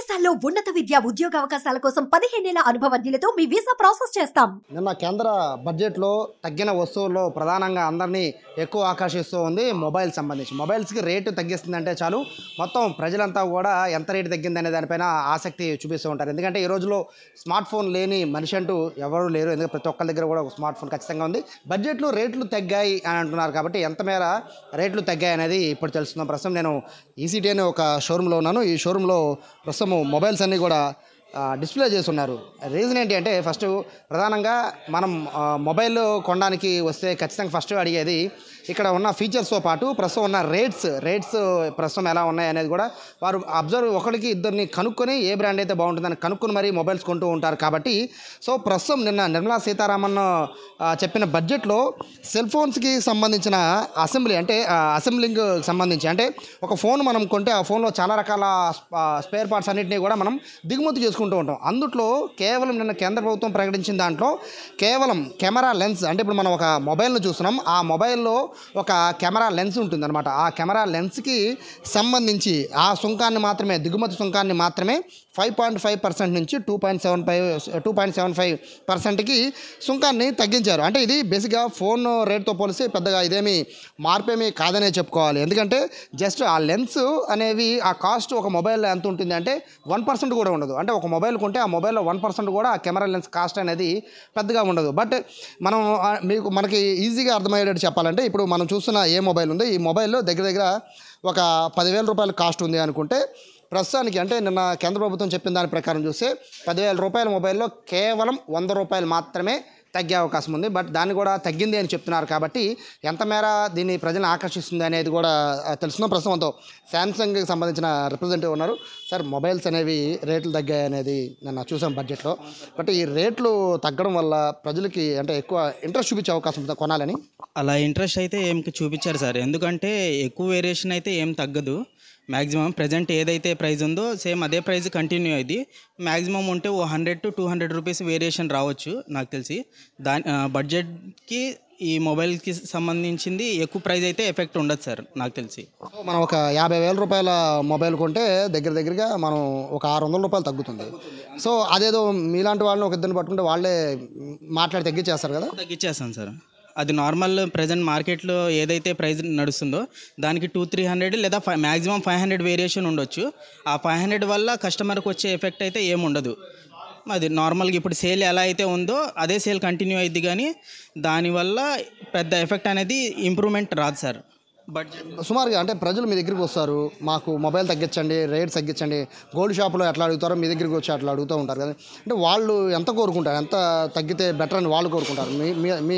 విదేశాల్లో ఉన్నత విద్య ఉద్యోగ అవకాశాల కోసం పదిహేనేళ్ల అనుభవజ్ఞులతో మీ వీసా ప్రాసెస్ చేస్తాం నిన్న కేంద్ర బడ్జెట్లో తగ్గిన వస్తువుల్లో ప్రధానంగా అందరినీ ఎక్కువ ఆకర్షిస్తూ ఉంది మొబైల్ సంబంధించి మొబైల్స్కి రేటు తగ్గిస్తుందంటే చాలు మొత్తం ప్రజలంతా కూడా ఎంత రేటు తగ్గిందనే దానిపైన ఆసక్తి చూపిస్తూ ఉంటారు ఎందుకంటే ఈ రోజులో స్మార్ట్ ఫోన్ లేని మనిషి అంటూ ఎవరు లేరు ఎందుకంటే ప్రతి ఒక్కరి దగ్గర కూడా ఒక స్మార్ట్ ఫోన్ ఖచ్చితంగా ఉంది బడ్జెట్లో రేట్లు తగ్గాయి అని అంటున్నారు కాబట్టి ఎంత మేర రేట్లు తగ్గాయి అనేది ఇప్పుడు తెలుస్తున్నాం ప్రస్తుతం నేను ఈసీటీ అనే ఒక షోరూంలో ఉన్నాను ఈ షోరూంలో ప్రస్తుతం మొబైల్స్ అన్నీ కూడా ఆ, డిస్ప్లే చేస్తున్నారు రీజన్ ఏంటి అంటే ఫస్ట్ ప్రధానంగా మనం ఆ, మొబైల్ కొనడానికి వస్తే ఖచ్చితంగా ఫస్ట్ అడిగేది ఇక్కడ ఉన్న ఫీచర్స్తో పాటు ప్రస్తుతం ఉన్న రేట్స్ రేట్స్ ప్రస్తుతం ఎలా ఉన్నాయి అనేది కూడా వారు అబ్జర్వ్ ఒకరికి ఇద్దరిని కనుక్కొని ఏ బ్రాండ్ అయితే బాగుంటుందని కనుక్కొని మరీ మొబైల్స్ కొంటూ ఉంటారు కాబట్టి సో ప్రస్తుతం నిన్న నిర్మలా సీతారామన్ ఆ, చెప్పిన బడ్జెట్లో సెల్ ఫోన్స్కి సంబంధించిన అసెంబ్లీ అంటే అసెంబ్లింగ్ సంబంధించి అంటే ఒక ఫోన్ మనం కొంటే ఆ ఫోన్లో చాలా రకాల స్పేర్ పార్ట్స్ అన్నింటినీ కూడా మనం దిగుమతి చేసుకుంటూ ఉంటాం అందుట్లో కేవలం నిన్న కేంద్ర ప్రభుత్వం ప్రకటించిన దాంట్లో కేవలం కెమెరా లెన్స్ అంటే ఇప్పుడు మనం ఒక మొబైల్ను చూస్తున్నాం ఆ మొబైల్లో ఒక కెమెరా లెన్స్ ఉంటుందన్నమాట ఆ కెమెరా లెన్స్కి సంబంధించి ఆ సుంకాన్ని మాత్రమే దిగుమతి సుంకాన్ని మాత్రమే ఫైవ్ పాయింట్ ఫైవ్ పర్సెంట్ నుంచి two point seven five two point seven five పర్సెంట్కి సుంకాన్ని తగ్గించారు అంటే ఇది బేసిక్గా ఫోన్ రేట్తో పోలిస్తే పెద్దగా ఇదేమి మార్పేమీ కాదనే చెప్పుకోవాలి ఎందుకంటే జస్ట్ ఆ లెన్స్ అనేవి ఆ కాస్ట్ ఒక మొబైల్లో ఎంత ఉంటుంది అంటే వన్ పర్సెంట్ కూడా ఉండదు అంటే ఒక మొబైల్ కొంటే ఆ మొబైల్లో వన్ పర్సెంట్ కూడా ఆ కెమెరా లెన్స్ కాస్ట్ అనేది పెద్దగా ఉండదు బట్ మనం ఆ, మీకు మనకి ఈజీగా అర్థమయ్యేటట్టు చెప్పాలంటే ఇప్పుడు మనం చూస్తున్న ఏ మొబైల్ ఉందో ఈ మొబైల్లో దగ్గర దగ్గర ఒక పదివేల రూపాయల కాస్ట్ ఉంది అనుకుంటే ప్రస్తుతానికి అంటే నిన్న కేంద్ర ప్రభుత్వం చెప్పిన దాని ప్రకారం చూస్తే పదివేల రూపాయల మొబైల్లో కేవలం వంద రూపాయలు మాత్రమే తగ్గే అవకాశం ఉంది బట్ దాన్ని కూడా తగ్గింది అని చెప్తున్నారు కాబట్టి ఎంత మేర దీన్ని ప్రజలను ఆకర్షిస్తుంది అనేది కూడా ఆ, తెలుసుకుందాం ప్రస్తుతంతో శాంసంగ్కి సంబంధించిన రిప్రజెంటేటివ్ ఉన్నారు సార్ మొబైల్స్ అనేవి రేట్లు తగ్గాయి అనేది నిన్న చూసాం బడ్జెట్లో బట్ ఈ రేట్లు తగ్గడం వల్ల ప్రజలకి అంటే ఎక్కువ ఇంట్రెస్ట్ చూపించే అవకాశం ఉందా కొనాలని అలా ఇంట్రెస్ట్ అయితే ఏం చూపించారు సార్ ఎందుకంటే ఎక్కువ వేరియేషన్ అయితే ఏం తగ్గదు మ్యాక్సిమం ప్రజెంట్ ఏదైతే ప్రైస్ ఉందో సేమ్ అదే ప్రైస్ కంటిన్యూ అయ్యింది మ్యాక్సిమం ఉంటే ఓ hundred to two hundred rupees variation రావచ్చు నాకు తెలిసి దాని ఆ, బడ్జెట్కి ఈ మొబైల్కి సంబంధించింది ఎక్కువ ప్రైస్ అయితే ఎఫెక్ట్ ఉండదు సార్ నాకు తెలిసి సో మనం ఒక యాభై వేల రూపాయల మొబైల్ కొంటే దగ్గర దగ్గరగా మనం ఒక ఆరు వందల రూపాయలు తగ్గుతుంది సో అదేదో మీలాంటి వాళ్ళని ఒక ఇద్దరిని పట్టుకుంటే వాళ్ళే మాట్లాడి తగ్గించేస్తారు కదా తగ్గించేస్తాను సార్ అది నార్మల్ ప్రజెంట్ మార్కెట్లో ఏదైతే ప్రైస్ నడుస్తుందో దానికి టూ త్రీ హండ్రెడ్ లేదా five maximum five hundred variation ఉండొచ్చు ఆ ఫైవ్ హండ్రెడ్ వల్ల కస్టమర్కి వచ్చే ఎఫెక్ట్ అయితే ఏమి ఉండదు అది నార్మల్గా ఇప్పుడు సేల్ ఎలా అయితే ఉందో అదే సేల్ కంటిన్యూ అయింది కానీ దానివల్ల పెద్ద ఎఫెక్ట్ అనేది ఇంప్రూవ్మెంట్ రాదు సార్ బడ్జెట్ సుమారుగా అంటే ప్రజలు మీ దగ్గరికి వస్తారు మాకు మొబైల్ తగ్గించండి రేట్ తగ్గించండి గోల్డ్ షాప్లో ఎట్లా అడుగుతారో మీ దగ్గరికి వచ్చి అట్లా అడుగుతూ ఉంటారు కదా అంటే వాళ్ళు ఎంత కోరుకుంటారు ఎంత తగ్గితే బెటర్ అని వాళ్ళు కోరుకుంటారు మీ మీ మీ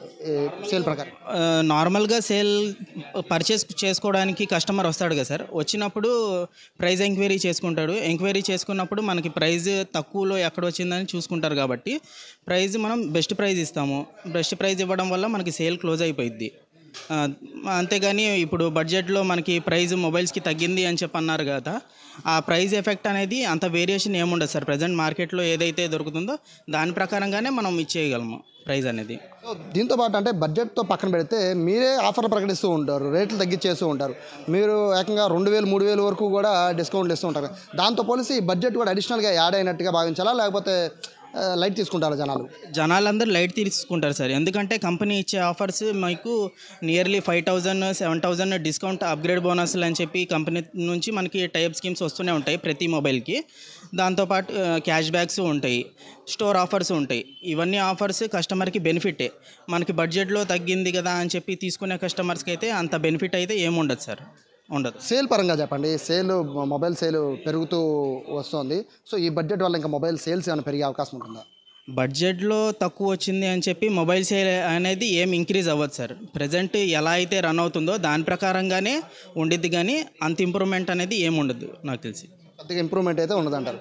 సేల్ ప్రకారం నార్మల్గా సేల్ పర్చేస్ చేసుకోవడానికి కస్టమర్ వస్తాడు కదా సార్ వచ్చినప్పుడు ప్రైస్ ఎంక్వైరీ చేసుకుంటాడు ఎంక్వైరీ చేసుకున్నప్పుడు మనకి ప్రైస్ తక్కువలో ఎక్కడ వచ్చిందని చూసుకుంటారు కాబట్టి ప్రైస్ మనం బెస్ట్ ప్రైస్ ఇస్తాము బెస్ట్ ప్రైస్ ఇవ్వడం వల్ల మనకి సేల్ క్లోజ్ అయిపోయింది ఆ, అంతేగాని ఇప్పుడు బడ్జెట్లో మనకి ప్రైస్ మొబైల్స్కి తగ్గింది అని చెప్పి అన్నారు కదా ఆ ప్రైస్ ఎఫెక్ట్ అనేది అంత వేరియేషన్ ఏముండదు సార్ ప్రజెంట్ మార్కెట్లో ఏదైతే దొరుకుతుందో దాని ప్రకారంగానే మనం ఇచ్చేయగలము ప్రైస్ అనేది సో దీంతో పాటు అంటే బడ్జెట్తో పక్కన పెడితే మీరే ఆఫర్లు ప్రకటిస్తూ ఉంటారు రేట్లు తగ్గించేస్తూ ఉంటారు మీరు ఏకంగా రెండు వేలు మూడు వేలు వరకు కూడా డిస్కౌంట్లు ఇస్తూ ఉంటారు దాంతో పోలిసి ఈ బడ్జెట్ కూడా అడిషనల్గా యాడ్ అయినట్టుగా భావించాలా లేకపోతే ఆ, లైట్ తీసుకుంటారా జనాలు జనాలందరూ లైట్ తీసుకుంటారు సార్ ఎందుకంటే కంపెనీ ఇచ్చే ఆఫర్స్ మీకు nearly five thousand seven thousand discount upgrade బోనస్లు అని చెప్పి కంపెనీ నుంచి మనకి టైప్ స్కీమ్స్ వస్తూనే ఉంటాయి ప్రతి మొబైల్కి దాంతోపాటు క్యాష్ బ్యాక్స్ ఉంటాయి స్టోర్ ఆఫర్స్ ఉంటాయి ఇవన్నీ ఆఫర్స్ కస్టమర్కి బెనిఫిటే మనకి బడ్జెట్లో తగ్గింది కదా అని చెప్పి తీసుకునే కస్టమర్స్కి అయితే అంత బెనిఫిట్ అయితే ఏముండదు సార్ ఉండదు సేల్ పరంగా చెప్పండి సేల్ మొబైల్ సేల్ పెరుగుతూ వస్తుంది సో ఈ బడ్జెట్ వల్ల ఇంకా మొబైల్ సేల్స్ ఏమైనా పెరిగే అవకాశం ఉంటుందా బడ్జెట్లో తక్కువ వచ్చింది అని చెప్పి మొబైల్ సేల్ అనేది ఏం ఇంక్రీజ్ అవ్వదు సార్ ప్రజెంట్ ఎలా అయితే రన్ అవుతుందో దాని ప్రకారంగానే ఉండిద్ది కానీ అంత ఇంప్రూవ్మెంట్ అనేది ఏం ఉండదు నాకు తెలిసి పెద్దగా ఇంప్రూవ్మెంట్ అయితే ఉండదంటారు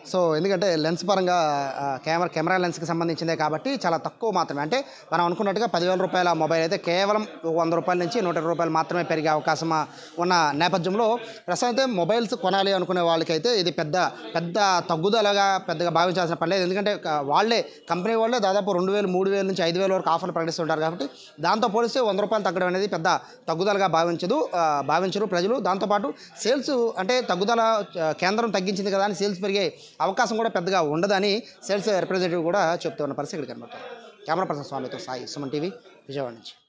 సో ఎందుకంటే లెన్స్ పరంగా ఆ, కెమెరా కెమెరా లెన్స్కి సంబంధించిందే కాబట్టి చాలా తక్కువ మాత్రమే అంటే మనం అనుకున్నట్టుగా పదివేల రూపాయల మొబైల్ అయితే కేవలం వంద రూపాయల నుంచి నూట ఇరవై రూపాయలు మాత్రమే పెరిగే అవకాశం ఆ, ఉన్న నేపథ్యంలో ప్రస్తుతం అయితే మొబైల్స్ కొనాలి అనుకునే వాళ్ళకైతే ఇది పెద్ద పెద్ద తగ్గుదలగా పెద్దగా భావించాల్సిన పని లేదు ఎందుకంటే క- వాళ్ళే కంపెనీ వాళ్ళే దాదాపు రెండు వేలు మూడు వేల నుంచి ఐదు వేల వరకు ఆఫర్లు ప్రకటిస్తుంటారు కాబట్టి దాంతో పోలిస్తే వంద రూపాయలు తగ్గడం అనేది పెద్ద తగ్గుదలగా భావించదు ఆ, భావించరు ప్రజలు దాంతోపాటు సేల్స్ అంటే తగ్గుదల ఆ, కేంద్రం తగ్గించింది కదా అని సేల్స్ పెరిగే అవకాశం కూడా పెద్దగా ఉండదని సేల్స్ రిప్రజెంటేటివ్ కూడా చెప్తున్న పరిస్థితి ఇక్కడ కనబడుతుంది కెమెరా పర్సన్ స్వామితో సాయి సుమన్ టీవీ విజయవాడ నుంచి